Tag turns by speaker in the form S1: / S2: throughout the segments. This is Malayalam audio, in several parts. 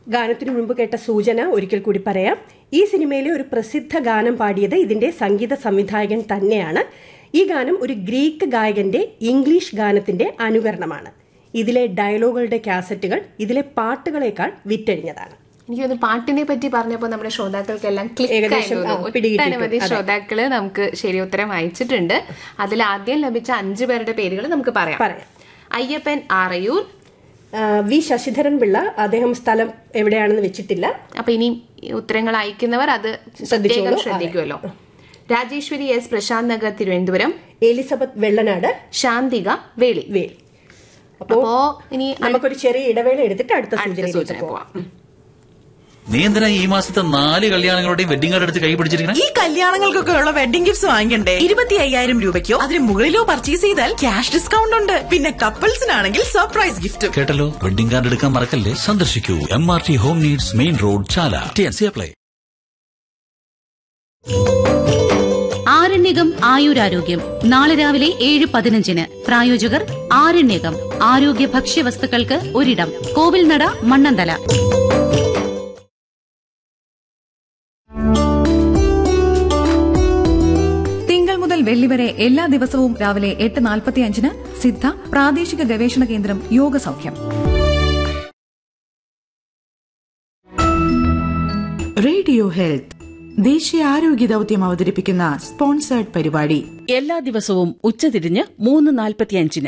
S1: ഗാനത്തിനു മുൻപ് കേട്ട സൂചന ഒരിക്കൽ കൂടി പറയാം ഈ സിനിമയിലെ ഒരു പ്രസിദ്ധ ഗാനം പാടിയത് ഇതിന്റെ സംഗീത സംവിധായകൻ തന്നെയാണ് ഈ ഗാനം ഒരു ഗ്രീക്ക് ഗായകന്റെ ഇംഗ്ലീഷ് ഗാനത്തിന്റെ അനുകരണമാണ് ഇതിലെ ഡയലോഗുകളുടെ കാസറ്റുകൾ ഇതിലെ പാട്ടുകളേക്കാൾ വിറ്റഴിഞ്ഞതാണ്
S2: എനിക്ക് തോന്നുന്നു പാട്ടിനെ പറ്റി പറഞ്ഞപ്പോൾ നമ്മുടെ ശ്രോതാക്കൾക്കെല്ലാം ക്ലിക്ക്
S1: ഏകദേശം, ആ, പിടികിട്ടിയിട്ടുണ്ട്.
S2: ഒട്ടനവധി ശ്രോതാക്കള് നമുക്ക് ശരി ഉത്തരം അയച്ചിട്ടുണ്ട് അതിൽ ആദ്യം ലഭിച്ച അഞ്ചു പേരുടെ പേരുകൾ നമുക്ക് പറയാം
S1: പറയാം
S2: അയ്യപ്പൻ ആറയൂർ
S1: ആ, വി ശശിധരൻ പിള്ള അദ്ദേഹം സ്ഥലം എവിടെയാണെന്ന് വെച്ചിട്ടില്ല
S2: അപ്പൊ ഇനി ഉത്തരങ്ങൾ അയക്കുന്നവർ അത് പ്രത്യേകം
S1: ശ്രദ്ധിച്ചോളൂ.
S2: ശ്രദ്ധിക്കുമല്ലോ രാജേശ്വരി എസ് പ്രശാന്ത് നഗർ തിരുവനന്തപുരം
S1: എലിസബത്ത് വെള്ളനാട്
S2: ശാന്തിക വേളി
S1: വേൽ അപ്പോ
S2: അപ്പോ ഇനി
S1: നമുക്കൊരു ചെറിയ ഇടവേള എടുത്തിട്ട് അടുത്ത
S2: അടുത്ത
S1: സൂചനയിലേക്ക്
S2: സൂചന
S1: പോവാം
S2: പോവാം
S3: നീ എന്തിനാ ഈ മാസത്തെ നാല് കല്യാണങ്ങളുടെയും വെഡിങ് കാർഡ് എടുത്ത് കൈ പിടിച്ചിരിക്കണേ
S4: ഈ കല്യാണങ്ങൾക്കൊക്കെ ഉള്ള വെഡിംഗ് ഗിഫ്റ്റ്സ് വാങ്ങിക്കണ്ടേ ഇരുപത്തി അയ്യായിരം രൂപയ്ക്കോ അതിന് മുകളിലോ പർച്ചേസ് ചെയ്താൽ ക്യാഷ് ഡിസ്കൗണ്ട് ഉണ്ട് പിന്നെ കപ്പിൾസിനാണെങ്കിൽ സർപ്രൈസ് ഗിഫ്റ്റും
S3: കേട്ടല്ലോ വെഡിങ് കാർഡ് എടുക്കാൻ മറക്കല്ലേ സന്ദർശിക്കൂ M R T home needs main road Chala T N C apply
S5: ആരണ്യകം ആയുരാരോഗ്യം നാളെ രാവിലെ ഏഴ് പതിനഞ്ചിന് പ്രായോജകർ ആരണ്യകം ആരോഗ്യ ഭക്ഷ്യവസ്തുക്കൾക്ക് ഒരിടം കോവിൽനട മണ്ണന്തല
S6: തിങ്കൾ മുതൽ വെള്ളി വരെ എല്ലാ ദിവസവും രാവിലെ എട്ട് നാൽപ്പത്തി അഞ്ചിന് സിദ്ധ പ്രാദേശിക ഗവേഷണ കേന്ദ്രം യോഗ സൗഖ്യം
S7: റേഡിയോ ഹെൽത്ത് ദേശീയ ആരോഗ്യ ദൗത്യം അവതരിപ്പിക്കുന്ന സ്പോൺസേർഡ് പരിപാടി
S8: എല്ലാ ദിവസവും ഉച്ചതിരിഞ്ഞ് മൂന്ന് നാൽപ്പത്തിയഞ്ചിന്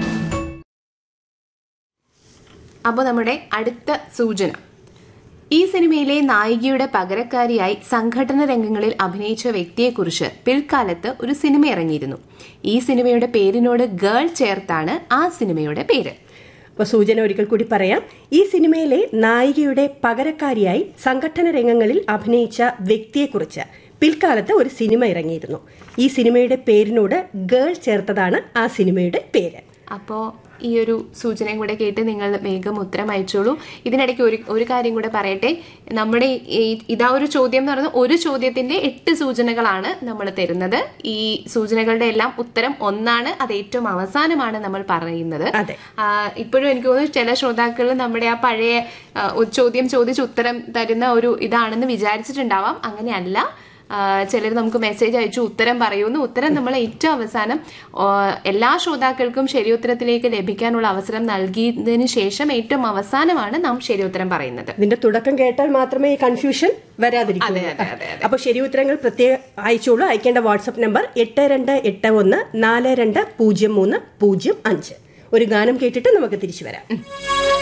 S2: അപ്പോൾ നമ്മുടെ അടുത്ത സൂചന ഈ സിനിമയിലെ നായികയുടെ പകരക്കാരിയായി സംഘടന രംഗങ്ങളിൽ അഭിനയിച്ച വ്യക്തിയെക്കുറിച്ച് പിൽക്കാലത്ത് ഒരു സിനിമ ഇറങ്ങിയിരുന്നു ഈ സിനിമയുടെ പേരിനോട് ഗേൾ ചേർത്താണ് ആ സിനിമയുടെ പേര്
S1: അപ്പൊ സൂചന ഒരിക്കൽ കൂടി പറയാം ഈ സിനിമയിലെ നായികയുടെ പകരക്കാരിയായി സംഘടന രംഗങ്ങളിൽ അഭിനയിച്ച വ്യക്തിയെക്കുറിച്ച് പിൽക്കാലത്ത് ഒരു സിനിമ ഇറങ്ങിയിരുന്നു ഈ സിനിമയുടെ പേരിനോട് ഗേൾ ചേർത്തതാണ് ആ സിനിമയുടെ പേര്
S2: അപ്പോൾ ഈ ഒരു സൂചനയും കൂടെ കേട്ട് നിങ്ങൾ വേഗം ഉത്തരം അയച്ചോളൂ ഇതിനിടയ്ക്ക് ഒരു ഒരു കാര്യം കൂടെ പറയട്ടെ നമ്മുടെ ഈ ഇതാ ഒരു ചോദ്യം എന്ന് പറയുന്നത് ഒരു ചോദ്യത്തിന്റെ എട്ട് സൂചനകളാണ് നമ്മൾ തരുന്നത് ഈ സൂചനകളുടെ എല്ലാം ഉത്തരം ഒന്നാണ് അത് ഏറ്റവും അവസാനമാണ് നമ്മൾ പറയുന്നത്
S1: അതെ.
S2: ആ, ഇപ്പോഴും എനിക്ക് തോന്നുന്നു ചില ശ്രോതാക്കൾ നമ്മുടെ ആ പഴയ ആ, ഒരു ചോദ്യം ചോദിച്ച് ഉത്തരം തരുന്ന ഒരു ഇതാണെന്ന് വിചാരിച്ചിട്ടുണ്ടാവാം അങ്ങനെയല്ല ചിലർ നമുക്ക് മെസ്സേജ് അയച്ചു ഉത്തരം പറയുന്നു ഉത്തരം നമ്മൾ ഏറ്റവും അവസാനം ആ, എല്ലാ ശ്രോതാക്കൾക്കും ശരിയുത്തരത്തിലേക്ക് ലഭിക്കാനുള്ള അവസരം നൽകിയതിനു ശേഷം ഏറ്റവും അവസാനമാണ് നാം ശരിയുത്തരം പറയുന്നത്
S1: ഇതിന്റെ തുടക്കം കേട്ടാൽ മാത്രമേ ഈ കൺഫ്യൂഷൻ വരാതിരിക്കൂ
S2: അതെ, അതെ, അതെ, അതെ.
S1: അപ്പൊ ശരി ഉത്തരങ്ങൾ പ്രത്യേകം അയച്ചോളൂ അയക്കേണ്ട വാട്സ്ആപ്പ് നമ്പർ എട്ട് രണ്ട് എട്ട് ഒന്ന് നാല് രണ്ട് പൂജ്യം മൂന്ന് പൂജ്യം അഞ്ച് ഒരു ഗാനം കേട്ടിട്ട് നമുക്ക് തിരിച്ചു വരാം